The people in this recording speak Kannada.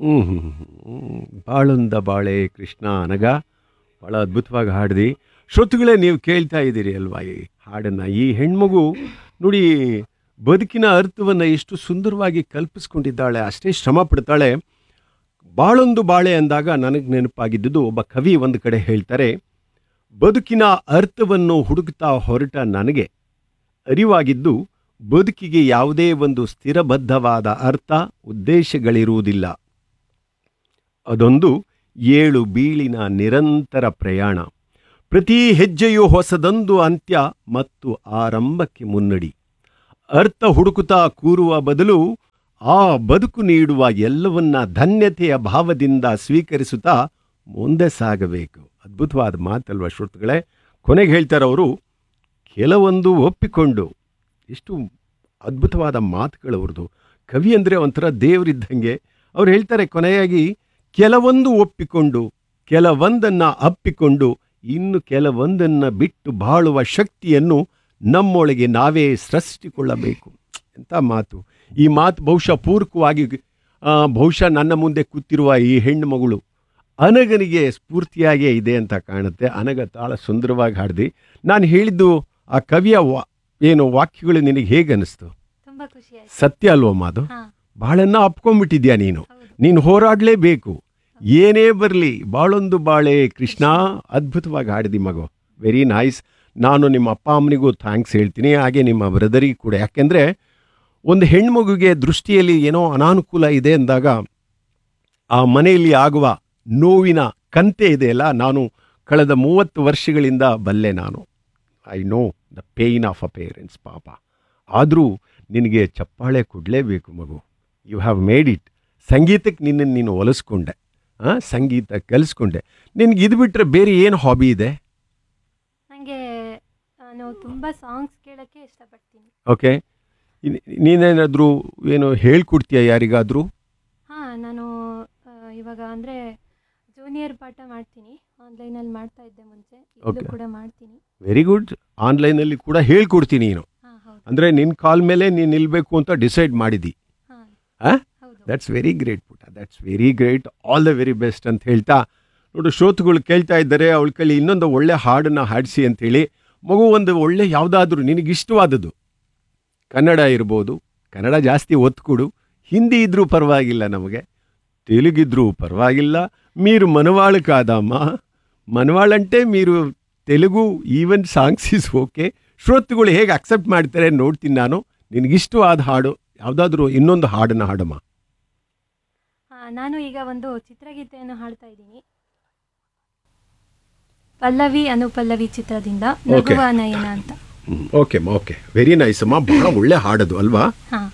ಹ್ಮ್ ಹ್ಮ್ ಹ್ಮ್. ಬಾಳೊಂದ ಬಾಳೆ ಕೃಷ್ಣ ಅನಗ ಭಾಳ ಅದ್ಭುತವಾಗಿ ಹಾಡ್ದಿ ಶ್ರೋತೃಗಳೇ ನೀವು ಕೇಳ್ತಾ ಇದ್ದೀರಿ ಅಲ್ವಾ ಈ ಹಾಡನ್ನು ಈ ಹೆಣ್ಮಗು ನೋಡಿ ಬದುಕಿನ ಅರ್ಥವನ್ನು ಎಷ್ಟು ಸುಂದರವಾಗಿ ಕಲ್ಪಿಸ್ಕೊಂಡಿದ್ದಾಳೆ ಅಷ್ಟೇ ಶ್ರಮ ಪಡ್ತಾಳೆ ಬಾಳೊಂದು ಬಾಳೆ ಅಂದಾಗ ನನಗೆ ನೆನಪಾಗಿದ್ದುದು ಒಬ್ಬ ಕವಿ ಒಂದು ಕಡೆ ಹೇಳ್ತಾರೆ ಬದುಕಿನ ಅರ್ಥವನ್ನು ಹುಡುಕ್ತಾ ಹೊರಟ ನನಗೆ ಅರಿವಾಗಿದ್ದು ಬದುಕಿಗೆ ಯಾವುದೇ ಒಂದು ಸ್ಥಿರಬದ್ಧವಾದ ಅರ್ಥ ಉದ್ದೇಶಗಳಿರುವುದಿಲ್ಲ ಅದೊಂದು ಏಳು ಬೀಳಿನ ನಿರಂತರ ಪ್ರಯಾಣ ಪ್ರತಿ ಹೆಜ್ಜೆಯೂ ಹೊಸದೊಂದು ಅಂತ್ಯ ಮತ್ತು ಆರಂಭಕ್ಕೆ ಮುನ್ನಡಿ ಅರ್ಥ ಹುಡುಕುತ್ತಾ ಕೂರುವ ಬದಲು ಆ ಬದುಕು ನೀಡುವ ಎಲ್ಲವನ್ನ ಧನ್ಯತೆಯ ಭಾವದಿಂದ ಸ್ವೀಕರಿಸುತ್ತಾ ಮುಂದೆ ಸಾಗಬೇಕು ಅದ್ಭುತವಾದ ಮಾತಲ್ವ ಶ್ರೋತೃಗಳೇ ಕೊನೆಗೆ ಹೇಳ್ತಾರೆ ಅವರು ಕೆಲವೊಂದು ಒಪ್ಪಿಕೊಂಡು ಎಷ್ಟು ಅದ್ಭುತವಾದ ಮಾತುಗಳು ಅವ್ರದ್ದು ಕವಿ ಅಂದರೆ ಒಂಥರ ದೇವರಿದ್ದಂಗೆ ಅವ್ರು ಹೇಳ್ತಾರೆ ಕೊನೆಯಾಗಿ ಕೆಲವೊಂದು ಒಪ್ಪಿಕೊಂಡು ಕೆಲವೊಂದನ್ನು ಅಪ್ಪಿಕೊಂಡು ಇನ್ನು ಕೆಲವೊಂದನ್ನು ಬಿಟ್ಟು ಬಾಳುವ ಶಕ್ತಿಯನ್ನು ನಮ್ಮೊಳಗೆ ನಾವೇ ಸೃಷ್ಟಿಕೊಳ್ಳಬೇಕು ಎಂಥ ಮಾತು ಈ ಮಾತು ಬಹುಶಃ ಪೂರಕವಾಗಿ ಆ, ಬಹುಶಃ ನನ್ನ ಮುಂದೆ ಕೂತಿರುವ ಈ ಹೆಣ್ಣು ಮಗಳು ಅನಗನಿಗೆ ಸ್ಫೂರ್ತಿಯಾಗೇ ಇದೆ ಅಂತ ಕಾಣುತ್ತೆ ಅನಗ ತಾಳ ಸುಂದರವಾಗಿ ಹಾಡ್ದಿ ನಾನು ಹೇಳಿದ್ದು ಆ ಕವಿಯ ವಾ ಏನು ವಾಕ್ಯಗಳು ನಿನಗೆ ಹೇಗೆ ಅನಿಸ್ತು ತುಂಬಾ ಖುಷಿ ಆಯ್ತು ಸತ್ಯ ಅಲ್ವಮ್ಮ ಅದು ಹಾ ಬಾಳನ್ನ ಅಪ್ಕೊಂಡ್ಬಿಟ್ಟಿದ್ಯಾ ನೀನು ಹೌದು ನೀನು ಹೋರಾಡಲೇಬೇಕು ಏನೇ ಬರಲಿ ಬಾಳೊಂದು ಬಾಳೆ ಕೃಷ್ಣ ಅದ್ಭುತವಾಗಿ ಹಾಡಿದಿ ಮಗು ವೆರಿ ನೈಸ್ ನಾನು ನಿಮ್ಮ ಅಪ್ಪ ಅಮ್ಮನಿಗೂ ಥ್ಯಾಂಕ್ಸ್ ಹೇಳ್ತೀನಿ ಹಾಗೆ ನಿಮ್ಮ ಬ್ರದರಿಗೆ ಕೂಡ ಯಾಕೆಂದರೆ ಒಂದು ಹೆಣ್ಮಗುಗೆ ದೃಷ್ಟಿಯಲ್ಲಿ ಏನೋ ಅನಾನುಕೂಲ ಇದೆ ಅಂದಾಗ ಆ ಮನೆಯಲ್ಲಿ ಆಗುವ ನೋವಿನ ಕಂತೆ ಇದೆಯಲ್ಲ ನಾನು ಕಳೆದ ಮೂವತ್ತು ವರ್ಷಗಳಿಂದ ಬಲ್ಲೆ ನಾನು I know the pain of a parents ಪಾಪ ಆದರೂ ನಿನಗೆ ಚಪ್ಪಾಳೆ ಕೊಡಲೇಬೇಕು ಮಗು ಯು ಹ್ಯಾವ್ ಮೇಡ್ ಇಟ್ ಸಂಗೀತಕ್ಕೆ ನಿನ್ನನ್ನು ನೀನು ಒಲಿಸ್ಕೊಂಡೆ ಆ, ಸಂಗೀತ ಕಲಿಸ್ಕೊಂಡೆ ನಿನಗೆ ಇದು ಬಿಟ್ಟರೆ ಬೇರೆ ಏನು ಹಾಬಿ ಇದೆ ನನಗೆ ನಾನು ತುಂಬಾ ಸಾಂಗ್ಸ್ ಕೇಳಕ್ಕೆ ಇಷ್ಟಪಡ್ತೀನಿ ಓಕೆ ನೀನೇನಾದರೂ ಏನು ಹೇಳ್ಕೊಡ್ತೀಯ ಯಾರಿಗಾದರೂ ಹಾ ನಾನು ಆ, ಇವಾಗ ಅಂದ್ರೆ ಜೂನಿಯರ್ ಪಾಠ ಮಾಡ್ತೀನಿ ಆನ್ಲೈನಲ್ಲಿ ಮಾಡ್ತಾ ಇದ್ದೆ ಮುಂಚೆ ಇಲ್ಲೂ Okay. ಕೂಡ ಮಾಡ್ತೀನಿ ವೆರಿ ಗುಡ್ ಆನ್ಲೈನಲ್ಲಿ ಕೂಡ ಹೇಳ್ಕೊಡ್ತೀನಿ ನೀನು ಹಾ ಹೌದು ಅಂದರೆ ನಿನ್ನ ಕಾಲ್ ಮೇಲೆ ನೀನು ನಿಲ್ಲಬೇಕು ಅಂತ ಡಿಸೈಡ್ ಮಾಡಿದಿ ಹಾ ಆ? ಹೌದು ದಟ್ಸ್ ವೆರಿ ಗ್ರೇಟ್ ಪುಟ that's very great all the very best ಅಂತ ಹೇಳ್ತಾ ನೋಡು ಶ್ರೋತೃಗಳು ಕೇಳ್ತಾ ಇದ್ದಾರೆ ಅವಳ ಕೈಲಿ ಇನ್ನೊಂದು ಒಳ್ಳೆ ಹಾಡನ್ನು ಹಾಡಿಸಿ ಅಂತೇಳಿ ಮಗು ಒಂದು ಒಳ್ಳೆ ಯಾವುದಾದ್ರೂ ನಿನಗೆ ಇಷ್ಟವಾದದ್ದು ಕನ್ನಡ ಇರ್ಬೋದು ಕನ್ನಡ ಜಾಸ್ತಿ ಒತ್ತು ಕೊಡು ಹಿಂದಿ ಇದ್ರೂ ಪರವಾಗಿಲ್ಲ ನಮಗೆ తెలుగిద్ರೂ పర్వాగిల్ల మీరు మనవాళ్ళు కాదమ్మా మనవాళ్ళంటే మీరు Telugu even songs is okay ಶ್ರೋತೃಗಳು ಹೇಗೆ ಅಕ್ಸೆಪ್ಟ್ ಮಾಡ್ತಾರೆ ನೋಡ್ತೀನಿ ನಾನು ನಿನಗಿಷ್ಟವಾದ ಹಾಡು ಯಾವುದಾದ್ರೂ ಇನ್ನೊಂದು ಹಾಡನ್ನು ಹಾಡಮ್ಮ ಹಾ ನಾನು ಈಗ ಒಂದು ಚಿತ್ರಗೀತೆಯನ್ನು ಹಾಡ್ತಾ ಇದ್ದೀನಿ ಪಲ್ಲವಿ ಅನುಪಲ್ಲವಿ ಚಿತ್ರದಿಂದ ನಗುವ ನಯನ ಅಂತ ಓಕೆ ಓಕೆ ವೆರಿ ನೈಸ್ ಅಮ್ಮ ಬಹಳ ಒಳ್ಳೆ ಹಾಡದು ಅಲ್ವಾ ಹಾ